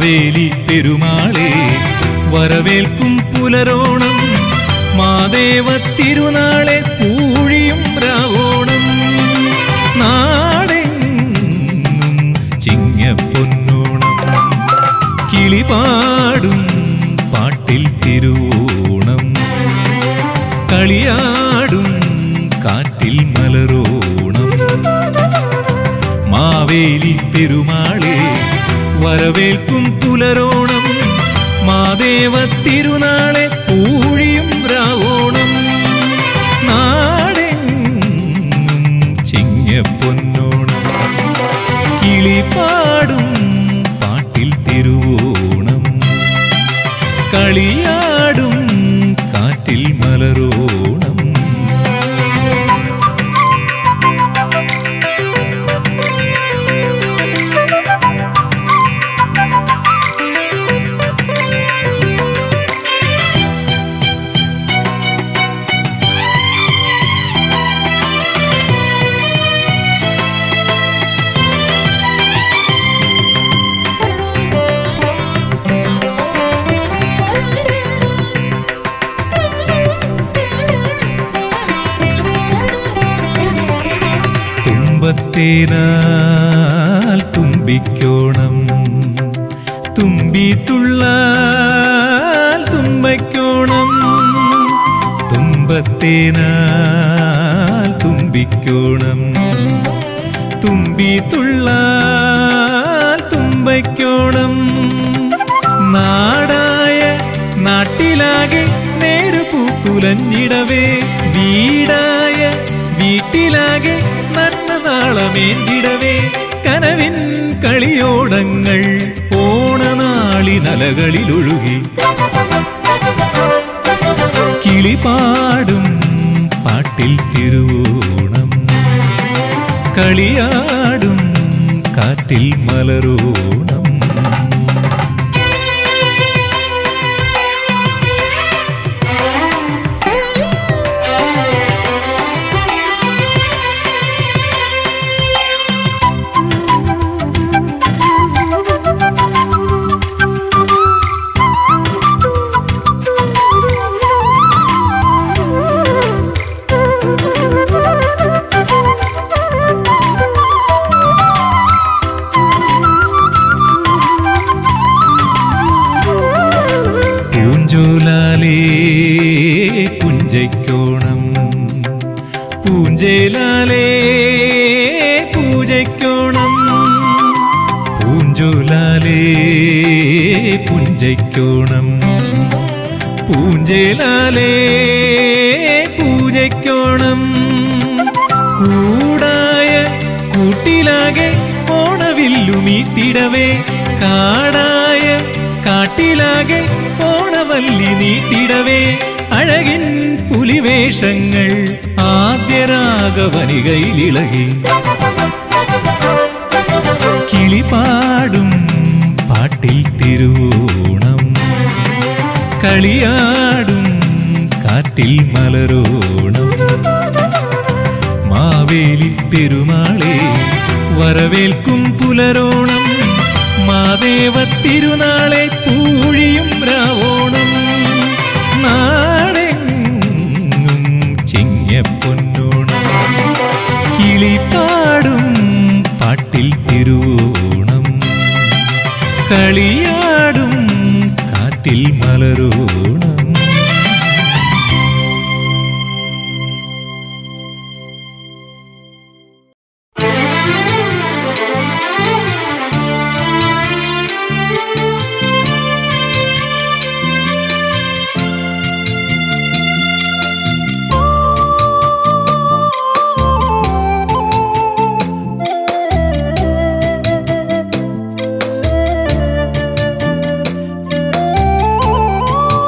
മാവേലി പെരുമാളെ വരവേൽക്കും പുലരോണം മാദേവ തിരുനാളെ പൂഴിയും രാവോണം നാടെങ്ങും ചിങ്ങപ്പൊന്നോണം കിളിപാടും പാട്ടിൽ തിരുവോണം കളിയാടും കാറ്റിൽ മലരോണം മാവേലി പെരുമാളെ വരവേൽക്കും പുലരോണം മാദേവ തിരുനാളെ പൂഴിയും രാവോണം നാടെങ്ങും ചിങ്ങപ്പൊന്നോണം കിളിപാടും പാട്ടിൽ തിരുവോണം കളിയാടും കാറ്റിൽ മലരോണം തുമ്പത്തേനാൽ തുമ്പിക്കോണം തുമ്പി തുള്ളാൽ തുമ്പയ്ക്കോണം തുമ്പത്തേനാൽ തുമ്പിക്കോണം തുമ്പി തുള്ളാൽ തുമ്പയ്ക്കോണം നാടായ നാട്ടിലാകെ നേരുപൂത്തുലഞ്ഞിടവേ വീടായ വീട്ടിലാകെ നന്മ നാളമേന്തിടവേ കനവിൻ കളിയോടങ്ങൾ ഓണനാളിനലകളിലൊഴുകി കിളിപാടും പാട്ടിൽ തിരുവോണം കളിയാടും കാറ്റിൽ മലരോണം പൂഞ്ചോലാലേ പുഞ്ചയ്ക്കോണം പൂഞ്ചേലാലേ പൂജയ്ക്കോണം പൂഞ്ചോലാലേ പുഞ്ചയ്ക്കോണം പൂഞ്ചേലാലേ പൂജയ്ക്കോണം കൂടായ കൂട്ടിലാകെ ഓണവില്ലുമീട്ടിടവേ കാടായ കാട്ടിലാകെ ഓണവല്ലി നീട്ടിടവേ അഴകിൻ പുലിവേഷങ്ങൾ ആദ്യരാഗവനികയിലിളകി കിളിപാടും പാട്ടിൽ തിരുവോണം കളിയാടും കാറ്റിൽ മലരോണം മാവേലി പെരുമാളെ വരവേൽക്കും പുലരോണം മാദേവ തിരുനാളെ പൂഴിയും രാവോണം നാടെങ്ങും ചിങ്ങപ്പൊന്നോണം കിളിപ്പാടും പാട്ടിൽ തിരുവോണം കളിയാടും കാറ്റിൽ മലരോണം ും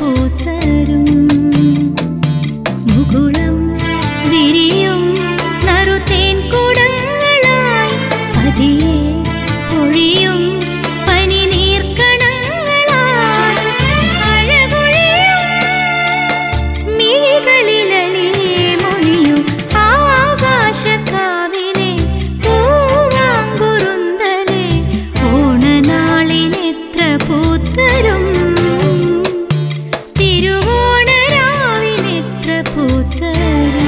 പൂത്തരും മുകുളം വിരിയും നറുതേൻ കുടങ്ങളായി പതിയെ പൊഴിയും പനിനീർക്കണങ്ങളായി അഴകൊഴിയും മിഴികളിലലിയെ മൊഴിയും ആകാശക്കാവിലെ പൂവാങ്കുറുന്തലെ ഓണനാളിനെത്ര പൂത്തരും തിരുവോണരാവിനെത്ര പൂത്തരും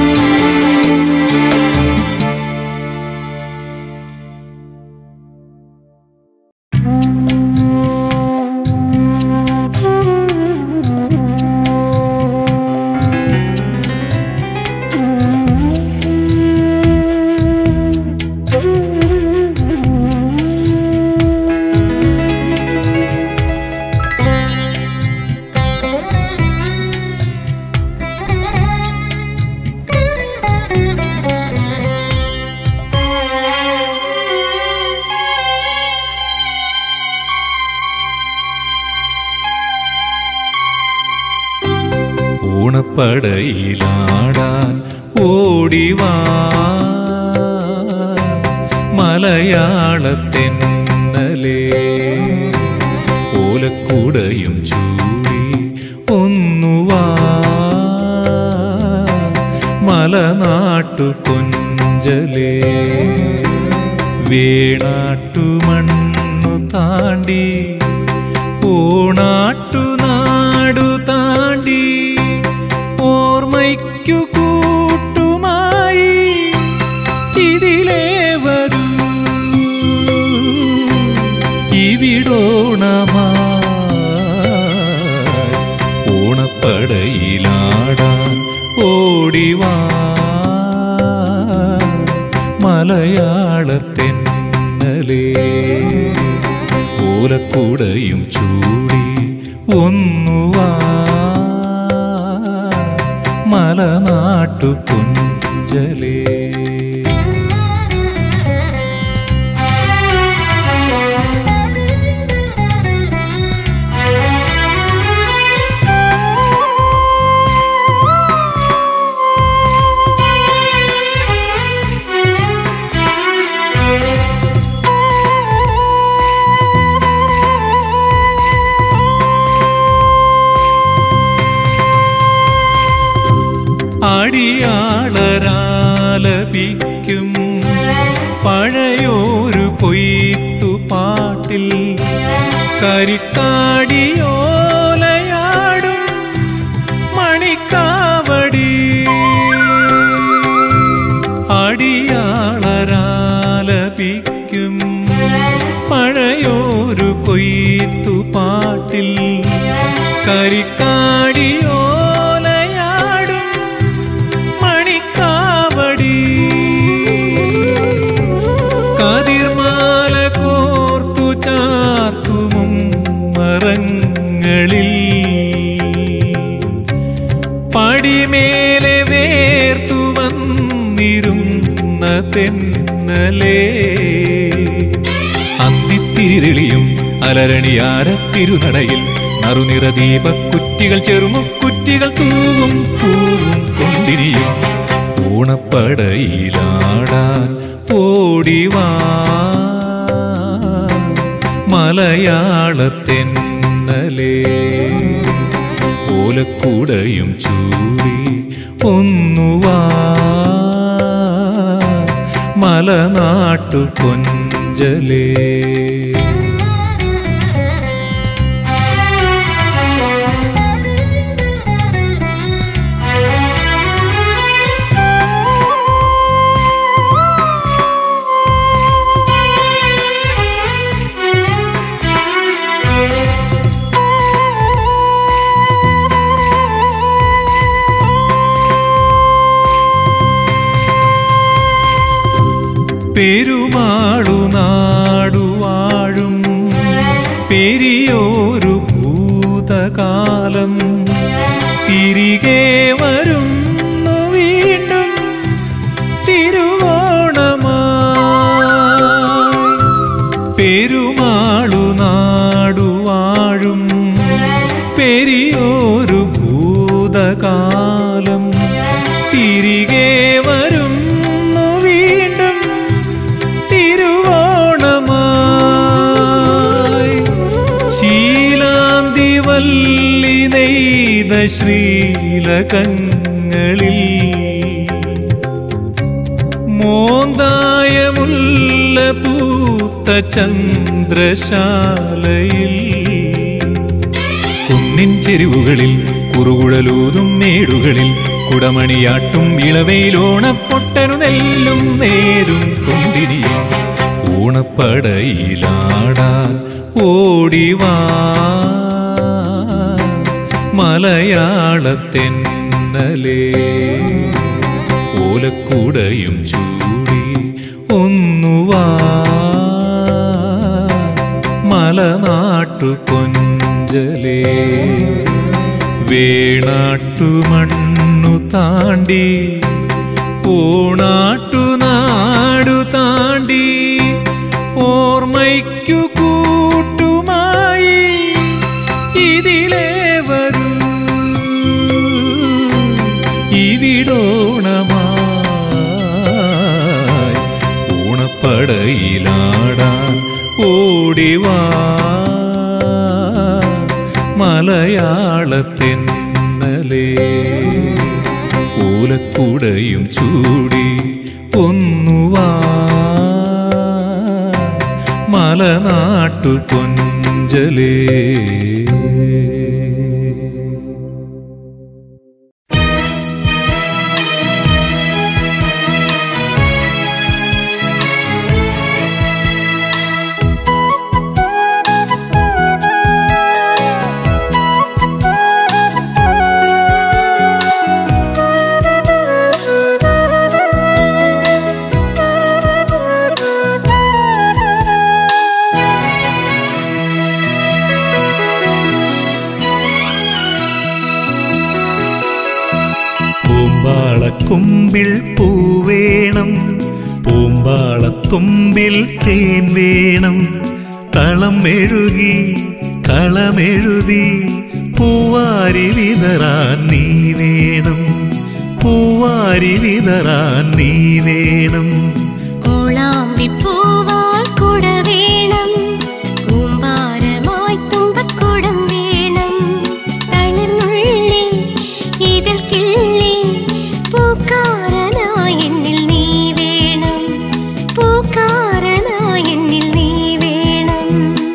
ഓണപ്പടയിലാടാൻ ഓടിവാ മലയാളത്തെന്നലേ ഓലക്കുടയും ചൂടി ഒന്നുവാ മലനാട്ടു കൊഞ്ചലേ വേണാട്ടു മണ്ണു താണ്ടി ഓണാട്ടു നാടു താണ്ടി ഓർമ്മയ്ക്കു കൂട്ടുമായി ഇതിലേ വരൂ ഇവിടോണമാ ഓണപ്പടയിലാടാൻ ഓടിവാ മലയാളത്തെന്നലേ ഓലക്കുടയും ചൂടി ഒന്നുവാ മലനാട്ടു കുഞ്ചലേ അടിയാളരാലപിക്കും പഴയൊരു കൊയ്ത്തു പാട്ടിൽ കരിക്കാടിയോലയാടും മണിക്കാവടി അടിയാളരാലപിക്കും പഴയൊരു കൊയ്ത്തു പാട്ടിൽ കരിക്കാടിയോലയാടും മണിക്കാവടി കതിർമാല കോർത്തു ചാർത്തുമും മറങ്ങളിൽ പടിമേലെ വേർത്തു വന്നിരുന്ന തെന്നലേ അന്തിത്തിരിതെളിയും അലരണിയാര തിരുനടയിൽ നറുനിറ ദീപക്കുറ്റികൾ ചെറുമുക്കുറ്റികൾ തൂവും പൂവും കൊണ്ടിരിയും ഓണപ്പടയിലാടാൻ ഓടിവാ മലയാളത്തെന്നലേ ഓലക്കുടയും ചൂടി ഒന്നുവാ മലനാട്ടു കൊഞ്ചലേ പെരുമാളു നാടുവാഴും പെരിയോരു ഭൂതകാലം തിരികെ വരുന്നു വീണ്ടും തിരുവോണമായി പെരുമാളു നാടുവാഴും പെരിയോരു നീലശ്രീലകങ്ങളിൽ മോന്തായ മുല്ല പൂത്ത ചന്ദ്രശാലയിൽ കുന്നിൻ ചെരുവുകളിൽ കുറുകുഴലൂതും മേടുകളിൽ കുടമണിയാട്ടും ഇളവയിലോണപ്പൊട്ടനു നെല്ലും നേരും കൊണ്ടിരിയും ഊണപ്പടയിലാടാൻ ഓടിവാ മലയാളത്തെന്നലേ ഓലക്കുടയും ചൂടി ഒന്നുവാ മലനാട്ടു കൊഞ്ചലേ വേണാട്ടു മണ്ണു താണ്ടി ഓണാട്ടു നാടു താണ്ടി ഓർമ്മയ്ക്കു കൂട്ടുമായി ഇതിലേ വരൂ ഇവിടോണമായി ഓണപ്പടയിലാടാൻ ഓടിവാ മലയാളത്തെന്നലേ ഓലക്കുടയും ചൂടി ഒന്നുവാ മലനാട്ടു കൊഞ്ചലേ പൂമ്പാളക്കുമ്പിൽ പൂവേണം പൂമ്പാളത്തുമ്പിൽ തേൻ വേണം കളം എഴുകി കളമെഴുതി പൂവാരി വിതറാൻ നീ വേണം പൂവാരി വിതറാൻ നീ വേണം കോളാമ്പിപ്പൂവാൽ കുട വേണം കൂമ്പാരമായി തുമ്പക്കുടം വേണം തളിർന്നുള്ളി ഇതിൽ കിള്ളി പൂക്കാരനായി എന്നിൽ നീ വേണം പൂക്കാരനായി എന്നിൽ നീ വേണം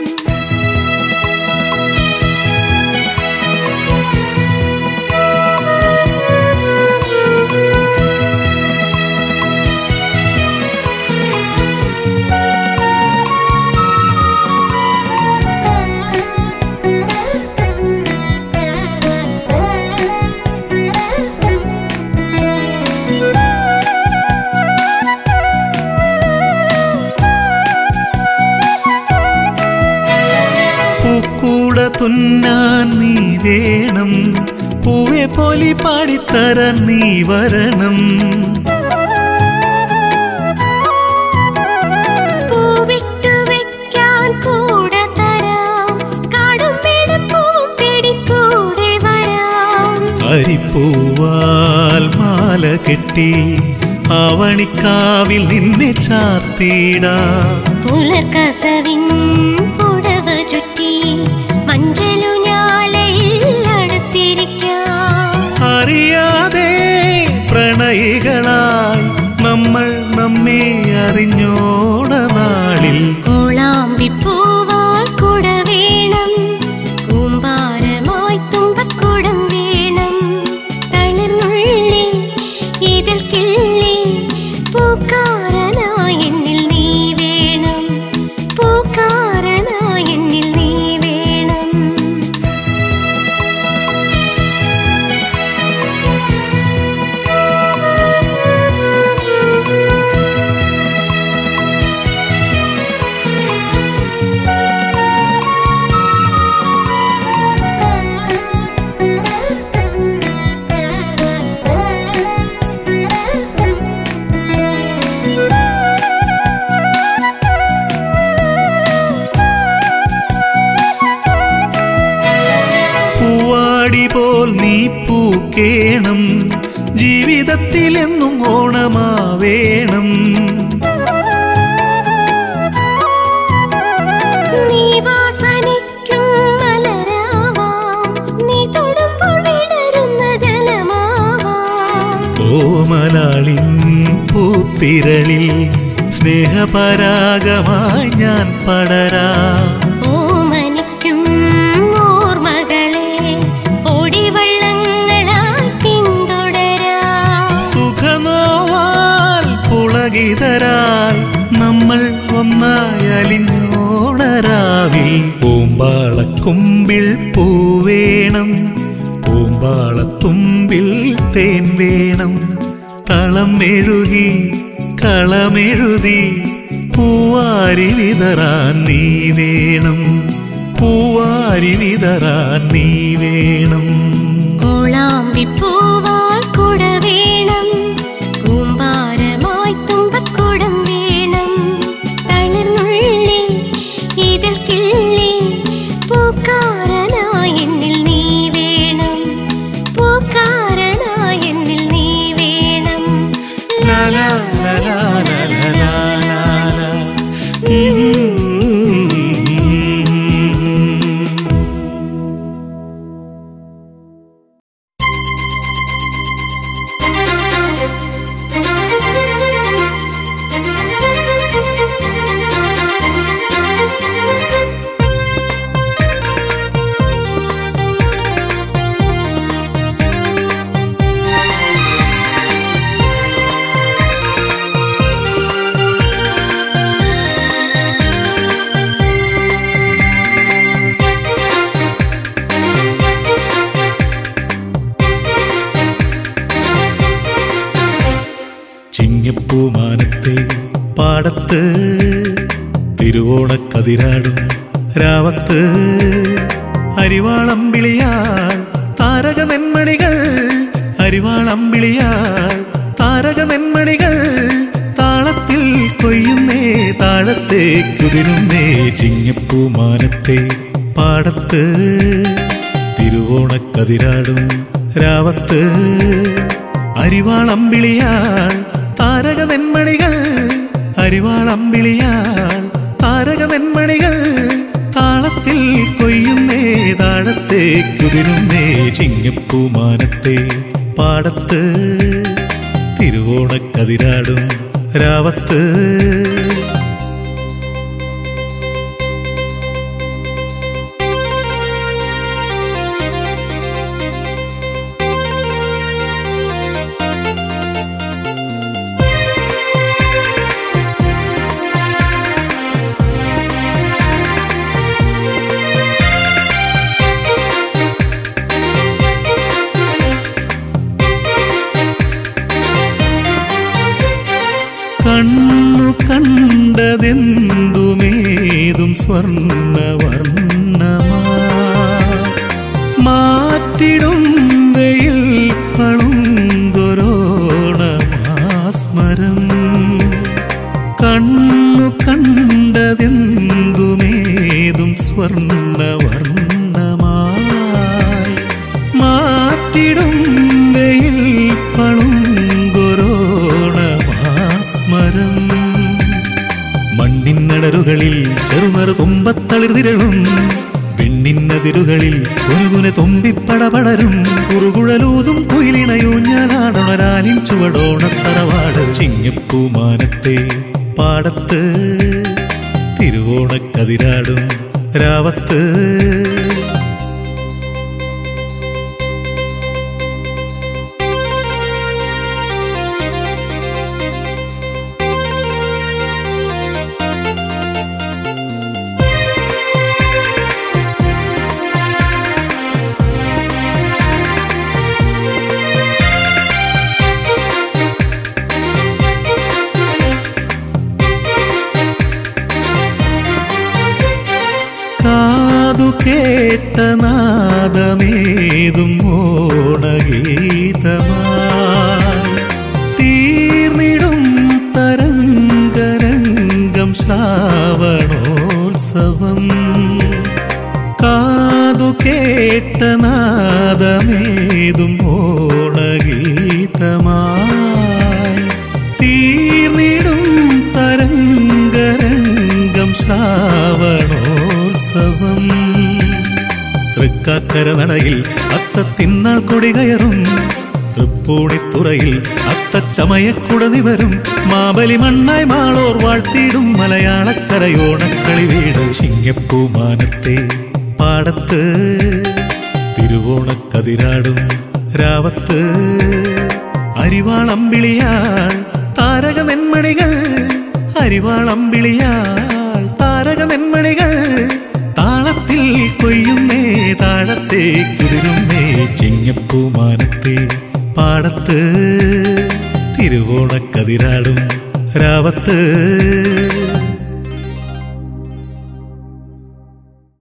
പൂക്കൂട തുന്നാൻ നീ വേണം പൂവെ പോലി പാടിത്തരാൻ നീ വരണം പൂവിട്ടു വെക്കാൻ കൂട തരാം കാടും പിടപ്പൂവും പിടിക്കൂടെ വരാം അരിപ്പൂവാൽ മാല കെട്ടി ആവണിക്കാവിൽ നിന്നെ ചാത്തിടാ പുലർക്കസവിൻ പുടവ ചുറ്റി മഞ്ചലു ഞാലയിൽ അടുത്തിരിക്കാം അറിയാതെ പ്രണയികളായി നമ്മൾ നമ്മെ അറിഞ്ഞോട നാളിൽ കോളാമ്പിപ്പൂവാൽ കുട വേണം കൂമ്പാരമായി തുമ്പക്കുടം വേണം തളിർന്നുള്ളി ഇതിൽ കിള്ളി പൂക്കാരനായി എന്നിൽ നീ വേണം പൂക്കാരനായി എന്നിൽ നീ വേണം പൂവാടി പോൽ നീ പൂക്കേണം ജീവിതത്തിലെന്നും ഓണമാവേണം നീ വാസനിക്കും മലരാവാം നീ തൊടുമ്പോൾ വിട ഓമലാളിൻ പൂത്തിരളിൽ സ്നേഹപരാഗമായി ഞാൻ പടരാ ഓമനിക്കും ഓർമ്മകളെ ഒടിവള്ളങ്ങളായി പിന്തുടരാം സുഖനോവാൽ പുളകിതരാൽ നമ്മൾ ഒന്നായി അലിഞ്ഞോടരാവിൽ പൂമ്പാളക്കുമ്പിൽ പൂവേണം പൂമ്പാളത്തുമ്പിൽ തേൻ വേണം തളം മെഴുകി കളമെഴുതി പൂവാരി വിതറാൻ നീ വേണം പൂവാരി വിതറാൻ നീ വേണം കോളാമ്പിപ്പൂവാൽ കുട വേണം കൂമ്പാരമായി തുമ്പക്കുടം വേണം തളിർന്നുള്ളി ഇതിൽ കിള്ളി പൂക്കാരനായി എന്നിൽ നീ വേണം പൂക്കാരനായി എന്നിൽ നീ വേണം ലാ ലാ ലാ ലാ ലാ ലാ ലാ ലാ ലാ. ഉം. ചിങ്ങപ്പൂമാനത്തെ പാടത്ത് തിരുവോണക്കതിരാടും രാവത്ത് അരിവാളമ്പിളിയാൾ താരകമെന്മണികൾ അരിവാളമ്പിളിയാൾ താരകമെന്മണികൾ താളത്തിൽ കൊയ്യുന്നേ താഴത്തെ കുതിരുന്നേ ചിങ്ങപ്പൂമാനത്തെ പാടത്ത് തിരുവോണക്കതിരാടും രാവത്ത് അരിവാളമ്പിളിയാൾ താരകമെന്മണികൾ അരിവാളമ്പിളിയാൾ താരകമെന്മണികൾ താളത്തിൽ കൊയ്യുന്നേ താഴത്തെ കുതിരുന്നേ ചിങ്ങപ്പൂമാനത്തെ പാടത്ത് തിരുവോണക്കതിരാടും രാവത്ത് കണ്ണു കണ്ടതെന്തുമേതും സ്വർണവർണ്ണമാ മാറ്റിടും വെയിൽ പളുങ്കൊരോണമാസ്മരം കണ്ണു കണ്ടതെന്തുമേതും സ്വർണവർണ്ണമായി മാറ്റിടും വെയിൽ പളുങ്കൊരോണമാസ്മരം മണ്ണിന്നടരുകളിൽ ചെറുനറു തുമ്പത്തളിർതിരളും പെണ്ണിന്നതിരുകളിൽ കുനുകുന തുമ്പിപ്പടപടരും കുറുകുഴലൂതും കുയിലിണയൂഞ്ഞാലാടൊണരാനിൻ ചുവടോണത്തറവാട് ചിങ്ങപ്പൂമാനത്തെ പാടത്ത് തിരുവോണക്കതിരാടും രാവത്ത് കാതു കേട്ട നാദമേതും ഓണഗീതമായി തീർന്നിടും തരംഗരംഗം ശ്രാവണോത്സവം കാതു കേട്ട നാദമേതും ഓണഗീതമായി തീർന്നിടും തരംഗരംഗം ശ്രാവണോത്സവം തൃക്കാക്കര നടയിൽ അത്തത്തിന്നാൾ കൊടി കയറും തൃപ്പൂണിത്തുറയിൽ അത്തച്ചമയക്കുടനി വരും മാബലി മണ്ണായി മാളോർ വാഴ്ത്തിയിടും മലയാളക്കരയോണക്കളി വീട് ചിങ്ങപ്പൂമാനത്തെ പാടത്ത് തിരുവോണക്കതിരാടും രാവത്ത് അരിവാളമ്പിളിയാൾ താരക നെന്മണികൾ അരിവാളമ്പിളിയാൾ താരക നെന്മണികൾ താളത്തിൽ കൊയ്യുന്നേ താഴത്തെ കുതിരുന്നേ ചിങ്ങപ്പൂമാനത്തെ പാടത്ത് തിരുവോണക്കതിരാടും രാവത്ത്